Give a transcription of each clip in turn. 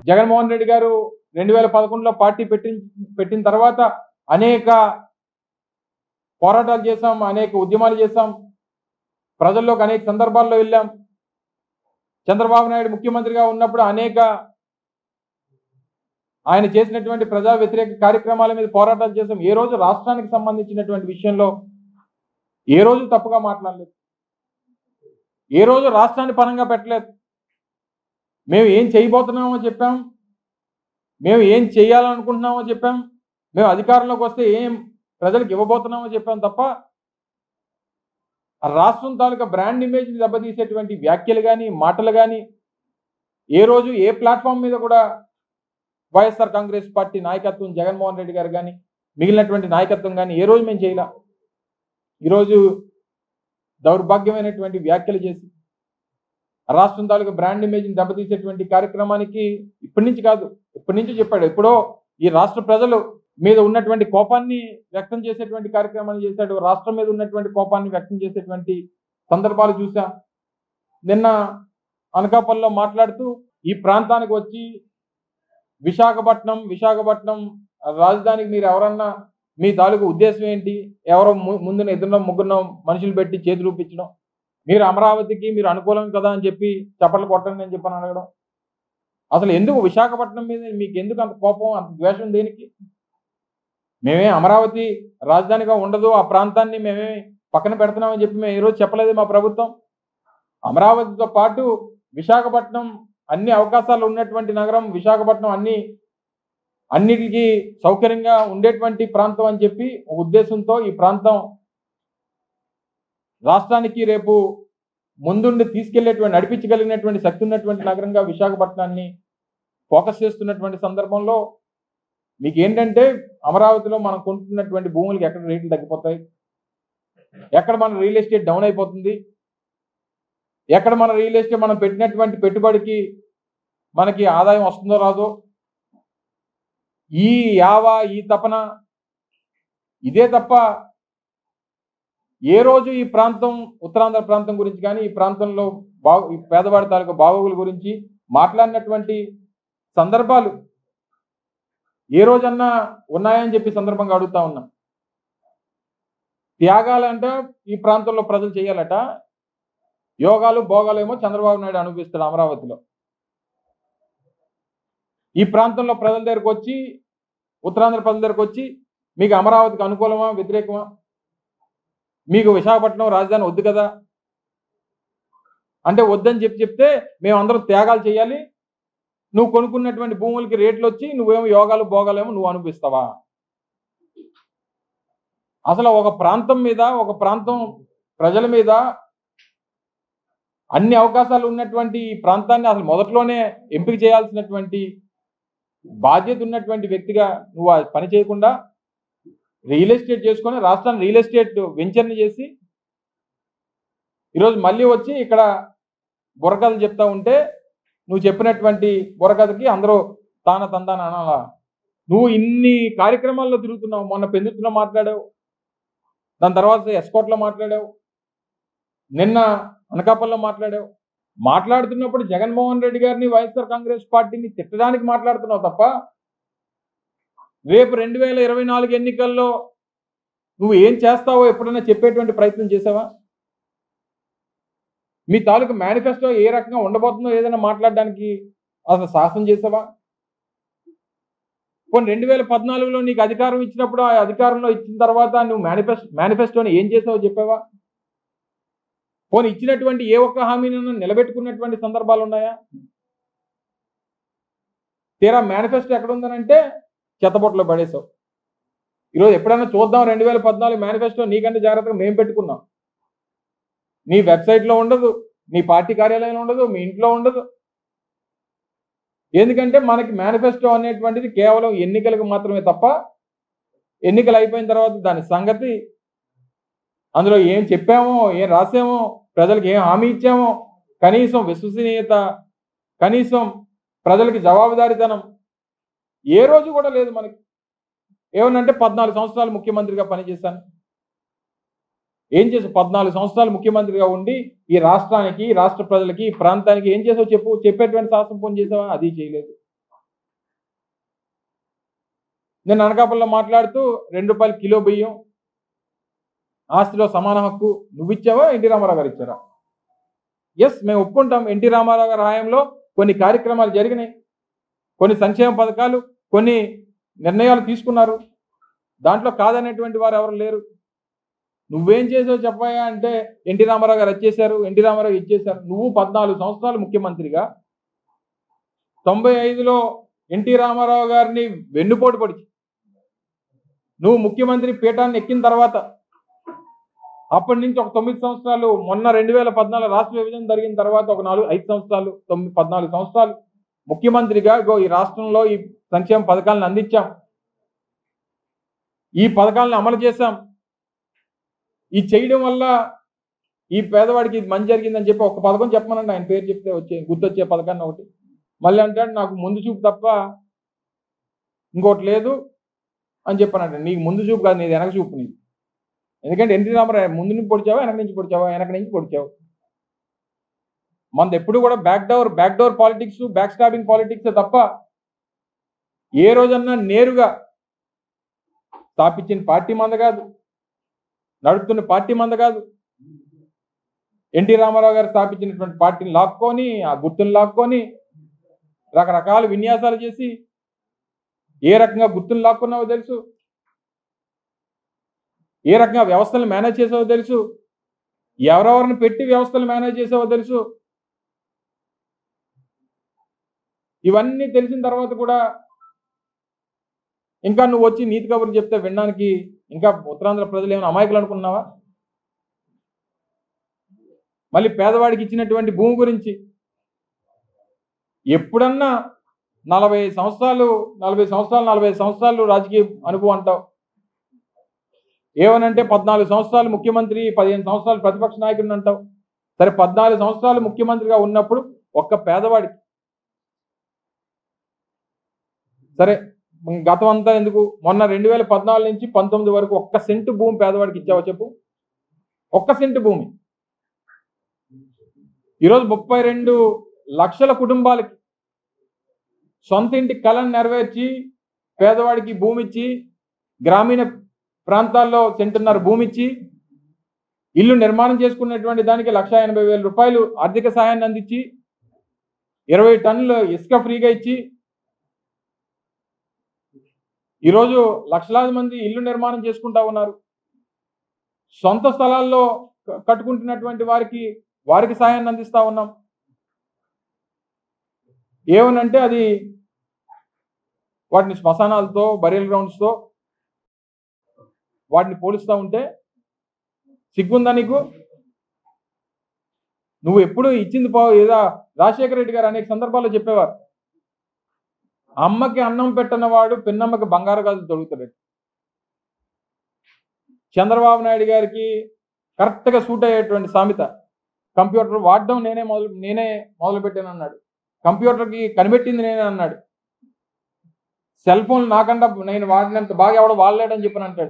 జగన్మోహన్ రెడ్డి గారు రెండు వేల పదకొండులో పార్టీ పెట్టి పెట్టిన తర్వాత అనేక పోరాటాలు చేశాం అనేక ఉద్యమాలు చేశాం ప్రజల్లోకి అనేక సందర్భాల్లో వెళ్ళాం చంద్రబాబు నాయుడు ముఖ్యమంత్రిగా ఉన్నప్పుడు అనేక ఆయన చేసినటువంటి ప్రజా వ్యతిరేక కార్యక్రమాల మీద పోరాటాలు చేశాం ఏ రోజు రాష్ట్రానికి సంబంధించినటువంటి విషయంలో ఏ రోజు తప్పుగా మాట్లాడలేదు ఏ రోజు రాష్ట్రాన్ని పనంగా పెట్టలేదు మేము ఏం చేయబోతున్నామో చెప్పాం మేము ఏం చేయాలనుకుంటున్నామో చెప్పాం మేము అధికారంలోకి వస్తే ఏం ప్రజలకు ఇవ్వబోతున్నామో చెప్పాం తప్ప ఆ రాష్ట్రం తాలూకా బ్రాండ్ ఇమేజ్ని దెబ్బతీసేటువంటి వ్యాఖ్యలు కానీ మాటలు కానీ ఏ రోజు ఏ ప్లాట్ఫామ్ మీద కూడా వైఎస్ఆర్ కాంగ్రెస్ పార్టీ నాయకత్వం జగన్మోహన్ రెడ్డి గారు కానీ మిగిలినటువంటి నాయకత్వం కానీ ఏ రోజు మేము చేయలే ఈరోజు దౌర్భాగ్యమైనటువంటి వ్యాఖ్యలు చేసి రాష్ట్రం తాలూకా బ్రాండ్ ఇమేజ్ని దెబ్బతీసేటువంటి కార్యక్రమానికి ఇప్పటి నుంచి కాదు ఇప్పటి నుంచి చెప్పాడు ఎప్పుడో ఈ రాష్ట్ర ప్రజలు మీద ఉన్నటువంటి కోపాన్ని వ్యక్తం చేసేటువంటి కార్యక్రమాన్ని చేశాడు రాష్ట్రం మీద ఉన్నటువంటి కోపాన్ని వ్యక్తం చేసేటువంటి సందర్భాలు చూసాం నిన్న అనకాపల్లిలో మాట్లాడుతూ ఈ ప్రాంతానికి వచ్చి విశాఖపట్నం విశాఖపట్నం రాజధానికి మీరు ఎవరన్నా మీ తాలూకు ఉద్దేశం ఏంటి ఎవరో ము- ముందున ఎదురున్న ముగ్గురున్న మనుషులు పెట్టి చేతి చూపించడం మీరు అమరావతికి మీరు అనుకూలం కదా అని చెప్పి చప్పట్లు కొట్టండి అని చెప్పని అడగడం అసలు ఎందుకు విశాఖపట్నం మీద మీకు ఎందుకు అంత కోపం అంత ద్వేషం దేనికి మేమే అమరావతి రాజధానిగా ఉండదు ఆ ప్రాంతాన్ని మేమే పక్కన పెడుతున్నామని చెప్పి మేము ఈరోజు చెప్పలేదు మా ప్రభుత్వం అమరావతితో పాటు విశాఖపట్నం అన్ని అవకాశాలు ఉన్నటువంటి నగరం విశాఖపట్నం అన్ని అన్నిటికీ సౌకర్యంగా ఉండేటువంటి ప్రాంతం అని చెప్పి ఒక ఉద్దేశంతో ఈ ప్రాంతం రాష్ట్రానికి రేపు ముందుండి తీసుకెళ్లేటువంటి నడిపించగలిగినటువంటి శక్తి ఉన్నటువంటి నగరంగా విశాఖపట్నాన్ని ఫోకస్ చేస్తున్నటువంటి సందర్భంలో మీకు ఏంటంటే అమరావతిలో మనం కొంటున్నటువంటి భూములకి ఎక్కడ రేట్లు తగ్గిపోతాయి ఎక్కడ మన రియల్ ఎస్టేట్ డౌన్ అయిపోతుంది ఎక్కడ మన రియల్ ఎస్టేట్ మనం పెట్టినటువంటి పెట్టుబడికి మనకి ఆదాయం వస్తుందో రాదో ఈ యావ ఈ తపన ఇదే తప్ప ఏ రోజు ఈ ప్రాంతం ఉత్తరాంధ్ర ప్రాంతం గురించి కానీ ఈ ప్రాంతంలో బాగు ఈ పేదవాడి తాలూకు బాగోగుల గురించి మాట్లాడినటువంటి సందర్భాలు ఏ రోజన్నా ఉన్నాయని చెప్పి సందర్భంగా అడుగుతా ఉన్నా త్యాగాలంట ఈ ప్రాంతంలో ప్రజలు చేయాలట యోగాలు భోగాలు ఏమో చంద్రబాబు నాయుడు అనుభవిస్తాడు అమరావతిలో ఈ ప్రాంతంలో ప్రజల దగ్గరకు వచ్చి ఉత్తరాంధ్ర ప్రజల దగ్గరకు వచ్చి మీకు అమరావతికి అనుకూలమా వ్యతిరేకమా మీకు విశాఖపట్నం రాజధాని వద్దు కదా అంటే వద్దని చెప్పి చెప్తే మేము అందరం త్యాగాలు చేయాలి నువ్వు కొనుక్కున్నటువంటి భూములకి రేట్లు వచ్చి నువ్వేమో యోగాలు భోగాలేమో నువ్వు అనిపిస్తావా అసలు ఒక ప్రాంతం మీద ఒక ప్రాంతం ప్రజల మీద అన్ని అవకాశాలు ఉన్నటువంటి ఈ ప్రాంతాన్ని అసలు మొదట్లోనే ఎంపిక చేయాల్సినటువంటి బాధ్యత ఉన్నటువంటి వ్యక్తిగా నువ్వు ఆ పని చేయకుండా రియల్ ఎస్టేట్ చేసుకొని రాష్ట్రాన్ని రియల్ ఎస్టేట్ వెంచర్ని చేసి ఈరోజు మళ్ళీ వచ్చి ఇక్కడ బుర్రకథలు చెప్తా ఉంటే నువ్వు చెప్పినటువంటి బుర్రకథకి అందరూ తాన తందాన అనాలా నువ్వు ఇన్ని కార్యక్రమాల్లో తిరుగుతున్నావు మొన్న పెందుతున్నా మాట్లాడావు దాని తర్వాత ఎస్కోట్లో మాట్లాడావు నిన్న అనకాపల్లిలో మాట్లాడావు మాట్లాడుతున్నప్పుడు జగన్మోహన్ రెడ్డి గారిని వైఎస్ఆర్ కాంగ్రెస్ పార్టీని తిట్టడానికి మాట్లాడుతున్నావు తప్ప రేపు రెండు వేల ఇరవై నాలుగు ఎన్నికల్లో నువ్వు ఏం చేస్తావో ఎప్పుడైనా చెప్పేటువంటి ప్రయత్నం చేసావా మీ తాలూకు మేనిఫెస్టో ఏ రకంగా ఉండబోతుందో ఏదైనా మాట్లాడడానికి అసలు సాహసం చేసావా కొన్ని రెండు వేల పద్నాలుగులో నీకు అధికారం ఇచ్చినప్పుడు ఆ అధికారంలో ఇచ్చిన తర్వాత నువ్వు మేనిఫెస్టో మేనిఫెస్టోని ఏం చేసావో చెప్పావా పోనీ ఇచ్చినటువంటి ఏ ఒక్క హామీని నిలబెట్టుకున్నటువంటి సందర్భాలు ఉన్నాయా తీరా మేనిఫెస్టో ఎక్కడ ఉందనంటే చెత్తబొట్టలో పడేసావు ఈరోజు ఎప్పుడైనా చూద్దాం రెండు వేల పద్నాలుగు మేనిఫెస్టో నీకంటే జాగ్రత్తగా మేము పెట్టుకున్నాం నీ వెబ్సైట్లో ఉండదు నీ పార్టీ కార్యాలయంలో ఉండదు మీ ఇంట్లో ఉండదు ఎందుకంటే మనకి మేనిఫెస్టో అనేటువంటిది కేవలం ఎన్నికలకు మాత్రమే తప్ప ఎన్నికలు అయిపోయిన తర్వాత దాని సంగతి అందులో ఏం చెప్పామో ఏం రాసామో ప్రజలకు ఏం హామీ ఇచ్చామో కనీసం విశ్వసనీయత కనీసం ప్రజలకి జవాబుదారీతనం ఏ రోజు కూడా లేదు మనకి ఏమనంటే పద్నాలుగు సంవత్సరాలు ముఖ్యమంత్రిగా పనిచేశాను ఏం చేసావు పద్నాలుగు సంవత్సరాలు ముఖ్యమంత్రిగా ఉండి ఈ రాష్ట్రానికి ఈ రాష్ట్ర ప్రజలకి ఈ ప్రాంతానికి ఏం చేసావు చెప్పు చెప్పేటువంటి శాసనం పని చేసావా అది చేయలేదు నేను అనకాపల్లిలో మాట్లాడుతూ రెండు రూపాయలు కిలో బియ్యం ఆస్తిలో సమాన హక్కు నువ్వు ఇచ్చావా ఎన్టీ రామారావు గారు ఇచ్చారా ఎస్ మేము ఒప్పుకుంటాం ఎన్టీ రామారావు గారి హయాంలో కొన్ని కార్యక్రమాలు జరిగినాయి కొన్ని సంక్షేమ పథకాలు కొన్ని నిర్ణయాలు తీసుకున్నారు దాంట్లో కాదనేటువంటి వారు ఎవరు లేరు నువ్వేం చేసావు చెప్పాయా అంటే ఎన్టీ రామారావు గారు వచ్చేసారు ఎన్టీ రామారావు ఇచ్చేశారు నువ్వు పద్నాలుగు సంవత్సరాలు ముఖ్యమంత్రిగా తొంభై ఐదులో ఎన్టీ రామారావు గారిని వెన్నుపోటు పడిచి నువ్వు ముఖ్యమంత్రి పీఠాన్ని ఎక్కిన తర్వాత అప్పటి నుంచి ఒక తొమ్మిది సంవత్సరాలు మొన్న రెండు వేల పద్నాలుగు రాష్ట్ర విభజన జరిగిన తర్వాత ఒక నాలుగు ఐదు సంవత్సరాలు తొమ్మిది పద్నాలుగు సంవత్సరాలు ముఖ్యమంత్రిగా ఇగో ఈ రాష్ట్రంలో ఈ సంక్షేమ పథకాలను అందించాం ఈ పథకాలను అమలు చేశాం ఈ చేయడం వల్ల ఈ పేదవాడికి ఇది మంచి జరిగిందని చెప్పి ఒక పథకం చెప్పమనండి ఆయన పేరు చెప్తే వచ్చే గుర్తొచ్చే పథకాన్ని ఒకటి మళ్ళీ అంటాడు నాకు ముందు చూపు తప్ప ఇంకోటి లేదు అని చెప్పానంట నీకు ముందు చూపు కాదు నీది వెనక చూపు నీది ఎందుకంటే ఎన్టీ రామారావు ముందు నుంచి పొడిచావా వెనక నుంచి పొడిచావా వెనక నుంచి పొడిచావు మనది ఎప్పుడు కూడా back door back door politics back stabbing politics తప్ప ఏ రోజన్నా నేరుగా స్థాపించిన పార్టీ మంద కాదు నడుపుతున్న పార్టీ మంద కాదు ఎన్టీ రామారావు గారు స్థాపించినటువంటి పార్టీని లాక్కొని ఆ గుర్తుని లాక్కొని రకరకాల విన్యాసాలు చేసి ఏ రకంగా గుర్తులు లాక్కున్నావో తెలుసు ఏ రకంగా వ్యవస్థలు మేనేజ్ చేసావో తెలుసు ఎవరెవరిని పెట్టి వ్యవస్థలు మేనేజ్ చేసావో తెలుసు ఇవన్నీ తెలిసిన తర్వాత కూడా ఇంకా నువ్వు వచ్చి నీతి కబుర్లు చెప్తే వినడానికి ఇంకా ఉత్తరాంధ్ర ప్రజలు ఏమైనా అమాయకులు అనుకున్నావా మళ్ళీ పేదవాడికి ఇచ్చినటువంటి భూమి గురించి ఎప్పుడన్నా నలభై సంవత్సరాలు నలభై సంవత్సరాలు నలభై సంవత్సరాలు రాజకీయ అనుభవం అంటావు ఏమనంటే పద్నాలుగు సంవత్సరాలు ముఖ్యమంత్రి పదిహేను సంవత్సరాలు ప్రతిపక్ష నాయకుడిని అంటావు సరే పద్నాలుగు సంవత్సరాలు ముఖ్యమంత్రిగా ఉన్నప్పుడు ఒక్క పేదవాడికి సరే గతం అంతా ఎందుకు మొన్న రెండు వేల పద్నాలుగు నుంచి పంతొమ్మిది వరకు ఒక్క సెంటు భూమి పేదవాడికి ఇచ్చావా చెప్పు ఒక్క సెంటు భూమి ఈరోజు ముప్పై రెండు లక్షల కుటుంబాలకి సొంత ఇంటి కళను నెరవేర్చి పేదవాడికి భూమి ఇచ్చి గ్రామీణ ప్రాంతాల్లో సెంటున్నర భూమి ఇచ్చి ఇల్లు నిర్మాణం చేసుకున్నటువంటి దానికి లక్ష ఎనభై వేల రూపాయలు ఆర్థిక సహాయాన్ని అందించి ఇరవై టన్నులు ఇసుక ఫ్రీగా ఇచ్చి ఈరోజు లక్షలాది మంది ఇల్లు నిర్మాణం చేసుకుంటా ఉన్నారు సొంత స్థలాల్లో క- కట్టుకుంటున్నటువంటి వారికి వారికి సహాయాన్ని అందిస్తా ఉన్నాం ఏమనంటే అది వాటిని శ్మశానాలతో బరియల్ గ్రౌండ్స్తో వాటిని పోలుస్తూ ఉంటే సిగ్గుందా నీకు నువ్వు ఎప్పుడు ఇచ్చింది పో ఏదో రాజశేఖర రెడ్డి గారు అనేక సందర్భాల్లో చెప్పేవారు అమ్మకి అన్నం పెట్టనవాడు పిన్నమ్మకి బంగారు గాజులు దొరుకుతాడు చంద్రబాబు నాయుడు గారికి కరెక్ట్గా సూట్ అయ్యేటువంటి సామెత కంప్యూటర్ వాడడం నేనే మొదలు నేనే మొదలు పెట్టాను అన్నాడు కంప్యూటర్కి కనిపెట్టింది నేనే అన్నాడు సెల్ ఫోన్ నాకంటే నేను వాడినంత బాగా ఎవడో వాడలేడని చెప్పని అంటాడు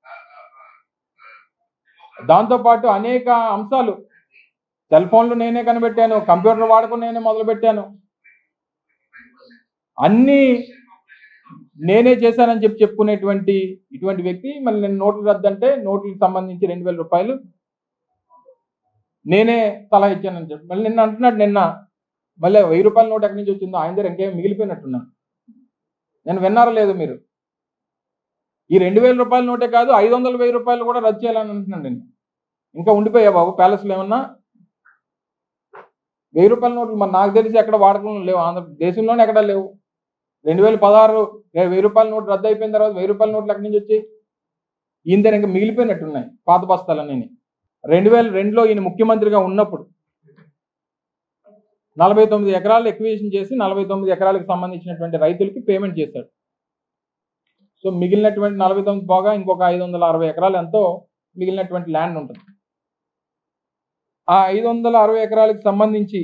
దాంతోపాటు అనేక అంశాలు సెల్ ఫోన్లు నేనే కనిపెట్టాను కంప్యూటర్ వాడకం నేనే మొదలు పెట్టాను అన్నీ నేనే చేశానని చెప్పి చెప్పుకునేటువంటి ఇటువంటి వ్యక్తి మళ్ళీ నేను నోట్లు రద్దంటే నోట్లకు సంబంధించి రెండు వేల రూపాయలు నేనే సలహా ఇచ్చానని చెప్పి మళ్ళీ నిన్న అంటున్నాడు నిన్న మళ్ళీ వెయ్యి రూపాయల నోట్ ఎక్కడి నుంచి వచ్చిందో ఆయన దగ్గర ఇంకేం మిగిలిపోయినట్టున్నాను నేను విన్నారా లేదు మీరు ఈ రెండు వేల రూపాయల నోటే కాదు ఐదు వందల వెయ్యి రూపాయలు కూడా రద్దు చేయాలని అంటున్నాను నేను ఇంకా ఉండిపోయా బాబు ప్యాలెస్లో ఏమన్నా వెయ్యి రూపాయల నోట్లు మరి నాకు తెలిసి ఎక్కడ వాడకంలో లేవు ఆంధ్ర దేశంలోనే ఎక్కడ లేవు రెండు వేల పదహారు వెయ్యి రూపాయల నోటు రద్దు అయిపోయిన తర్వాత వెయ్యి రూపాయల నోట్లు ఎక్కడి నుంచి వచ్చి ఈయన దగ్గర ఇంకా మిగిలిపోయినట్టున్నాయి పాత బస్తాలన్నీ రెండు వేల రెండులో ఈయన ముఖ్యమంత్రిగా ఉన్నప్పుడు నలభై తొమ్మిది ఎకరాలు ఎక్విజిషన్ చేసి నలభై తొమ్మిది ఎకరాలకు సంబంధించినటువంటి రైతులకి పేమెంట్ చేశాడు సో మిగిలినటువంటి నలభై తొమ్మిది పోగా ఇంకొక ఐదు వందల అరవై ఎకరాలు ఎంతో మిగిలినటువంటి ల్యాండ్ ఉంటుంది ఆ ఐదు వందల అరవై ఎకరాలకు సంబంధించి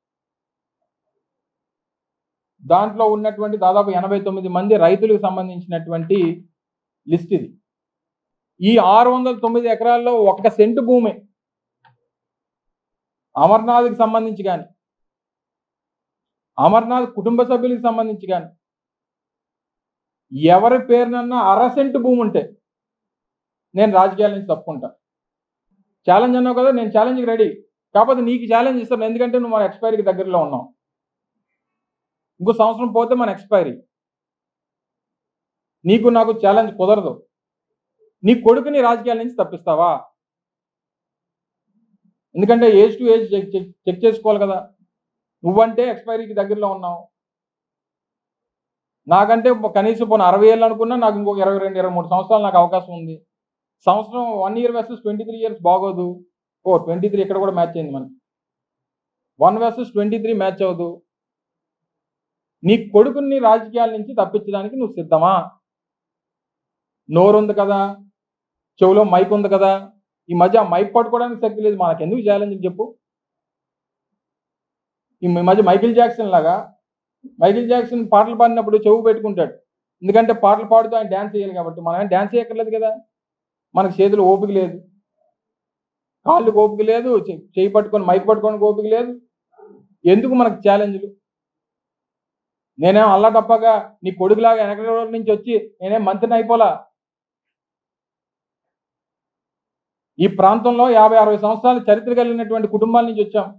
దాంట్లో ఉన్నటువంటి దాదాపు ఎనభై తొమ్మిది మంది రైతులకు సంబంధించినటువంటి లిస్ట్ ఇది ఈ ఆరు వందల తొమ్మిది ఎకరాల్లో ఒక్క సెంటు భూమి అమర్నాథ్కి సంబంధించి కానీ అమర్నాథ్ కుటుంబ సభ్యులకు సంబంధించి కానీ ఎవరి పేరునన్నా అరసెంట్ భూమి ఉంటే నేను రాజకీయాల నుంచి తప్పుకుంటా ఛాలెంజ్ అన్నావు కదా నేను ఛాలెంజ్కి రెడీ కాకపోతే నీకు ఛాలెంజ్ ఇస్తాను ఎందుకంటే నువ్వు మన ఎక్స్పైరీకి దగ్గరలో ఉన్నావు ఇంకో సంవత్సరం పోతే మన ఎక్స్పైరీ నీకు నాకు ఛాలెంజ్ కుదరదు నీ కొడుకుని రాజకీయాల నుంచి తప్పిస్తావా ఎందుకంటే age to age check check check చేసుకోవాలి కదా నువ్వంటే ఎక్స్పైరీకి దగ్గరలో ఉన్నావు నాకంటే కనీసం పోనీ అరవై ఏళ్ళు అనుకున్నా నాకు ఇంకొక ఇరవై రెండు ఇరవై మూడు సంవత్సరాలు నాకు అవకాశం ఉంది సంవత్సరం one year versus twenty three years బాగోదు ఓ ట్వంటీ త్రీ ఇక్కడ కూడా మ్యాచ్ అయింది మనకి one versus twenty three match అవ్వదు నీ కొడుకుని రాజకీయాల నుంచి తప్పించడానికి నువ్వు సిద్ధమా నోరు ఉంది కదా చెవులో మైక్ ఉంది కదా ఈ మధ్య ఆ మైక్ పట్టుకోవడానికి శక్తి లేదు మనకు ఎందుకు ఛాలెంజ్ చెప్పు ఈ మధ్య మైకిల్ జాక్సన్ లాగా మైకిల్ జాక్సన్ పాటలు పాడినప్పుడు చెవు పెట్టుకుంటాడు ఎందుకంటే పాటలు పాడుతూ ఆయన డ్యాన్స్ చేయాలి కాబట్టి మనం ఏం డ్యాన్స్ చేయక్కర్లేదు కదా మనకు చేతులు ఓపిక లేదు కాళ్ళు ఓపిక లేదు చె- చేయి పట్టుకొని మైక్ పట్టుకొని ఓపిక లేదు ఎందుకు మనకు ఛాలెంజ్లు నేనేం అల్లా తప్పగా నీ కొడుకులాగా వెనక రోజుల నుంచి వచ్చి నేనేం మంత్రిని అయిపోలా ఈ ప్రాంతంలో యాభై అరవై సంవత్సరాల చరిత్ర కలిగినటువంటి కుటుంబాల నుంచి వచ్చాం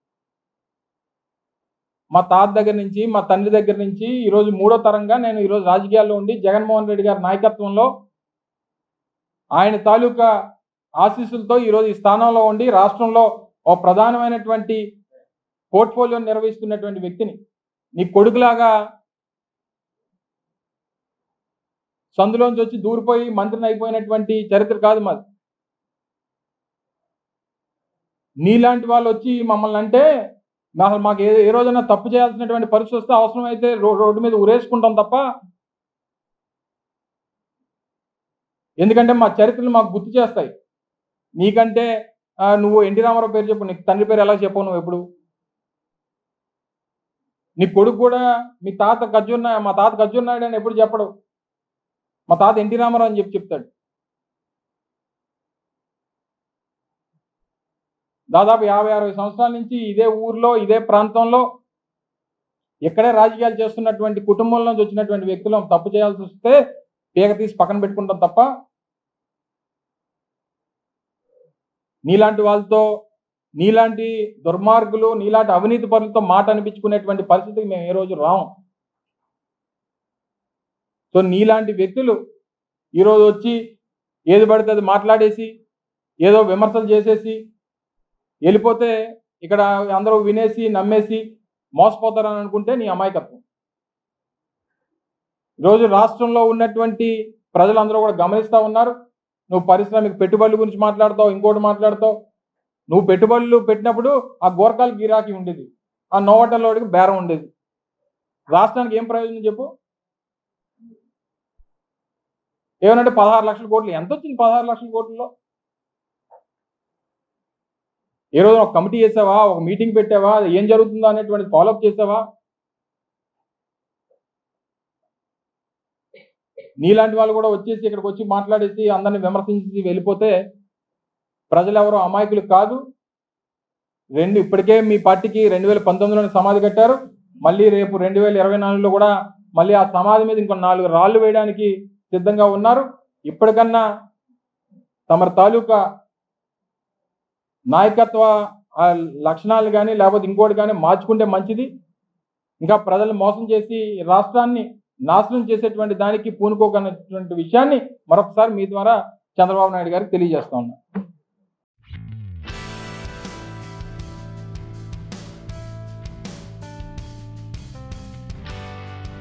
మా తాత దగ్గర నుంచి మా తండ్రి దగ్గర నుంచి ఈరోజు మూడో తరంగా నేను ఈరోజు రాజకీయాల్లో ఉండి జగన్మోహన్ రెడ్డి గారి నాయకత్వంలో ఆయన తాలూకా ఆశీస్సులతో ఈరోజు ఈ స్థానంలో ఉండి రాష్ట్రంలో ఓ ప్రధానమైనటువంటి పోర్ట్ఫోలియో నిర్వహిస్తున్నటువంటి వ్యక్తిని నీ కొడుకులాగా సందులోంచి వచ్చి దూరిపోయి మంత్రిని అయిపోయినటువంటి చరిత్ర కాదు మాది నీలాంటి వాళ్ళు వచ్చి మమ్మల్ని అంటే అసలు మాకు ఏ ఏ రోజైనా తప్పు చేయాల్సినటువంటి పరిస్థితి వస్తే అవసరమైతే రో రోడ్డు మీద ఉరేసుకుంటాం తప్ప ఎందుకంటే మా చరిత్రలు మాకు గుర్తు చేస్తాయి నీకంటే ఆ, నువ్వు ఎన్టీ రామారావు పేరు చెప్పు నీకు తండ్రి పేరు ఎలా చెప్పవు నువ్వు ఎప్పుడు నీ కొడుకు కూడా మీ తాత గజ్జున్నా మా తాత గజ్జున్నాడు అని ఎప్పుడు చెప్పడు మా తాత ఎన్టీ రామారావు అని చెప్పి చెప్తాడు దాదాపు యాభై అరవై సంవత్సరాల నుంచి ఇదే ఊర్లో ఇదే ప్రాంతంలో ఇక్కడే రాజకీయాలు చేస్తున్నటువంటి కుటుంబంలో నుంచి వచ్చినటువంటి వ్యక్తులు తప్పు చేయాల్సి వస్తే పీక తీసి పక్కన పెట్టుకుంటాం తప్ప నీలాంటి వాళ్ళతో నీలాంటి దుర్మార్గులు నీలాంటి అవినీతి పరులతో మాట అనిపించుకునేటువంటి పరిస్థితికి మేము ఏ రోజు రాము సో నీలాంటి వ్యక్తులు ఈరోజు వచ్చి ఏది పడితే అది మాట్లాడేసి ఏదో విమర్శలు చేసేసి వెళ్ళిపోతే ఇక్కడ అందరూ వినేసి నమ్మేసి మోసపోతారని అనుకుంటే నీ అమాయకత్వం ఈరోజు రాష్ట్రంలో ఉన్నటువంటి ప్రజలందరూ కూడా గమనిస్తూ ఉన్నారు నువ్వు పారిశ్రామిక పెట్టుబడుల గురించి మాట్లాడతావు ఇంకోటి మాట్లాడతావు నువ్వు పెట్టుబడులు పెట్టినప్పుడు ఆ గోర్ఖాలు గిరాకీ ఉండేది ఆ నోవటల్లోడికి బేరం ఉండేది రాష్ట్రానికి ఏం ప్రయోజనం చెప్పు ఏమనంటే పదహారు లక్షల కోట్లు ఎంత వచ్చింది పదహారు లక్షల కోట్లలో ఏ రోజు ఒక కమిటీ చేసావా ఒక మీటింగ్ పెట్టావా అది ఏం జరుగుతుందో అనేటువంటి ఫాలోఅప్ చేసావా నీలాంటి వాళ్ళు కూడా వచ్చేసి ఇక్కడికి వచ్చి మాట్లాడేసి అందరిని విమర్శించి వెళ్ళిపోతే ప్రజలు ఎవరో అమాయకులు కాదు రెండు ఇప్పటికే మీ పార్టీకి రెండు వేల పంతొమ్మిదిలోనే సమాధి కట్టారు మళ్ళీ రేపు రెండు వేల ఇరవై నాలుగులో కూడా మళ్ళీ ఆ సమాధి మీద ఇంకో నాలుగు రాళ్ళు వేయడానికి సిద్ధంగా ఉన్నారు ఇప్పటికన్నా తమ తాలూకా నాయకత్వ ఆ లక్షణాలు కానీ లేకపోతే ఇంకోటి కానీ మార్చుకుంటే మంచిది ఇంకా ప్రజలు మోసం చేసి రాష్ట్రాన్ని నాశనం చేసేటువంటి దానికి పూనుకోకన్నటువంటి విషయాన్ని మరొకసారి మీ ద్వారా చంద్రబాబు నాయుడు గారికి తెలియజేస్తా ఉన్నా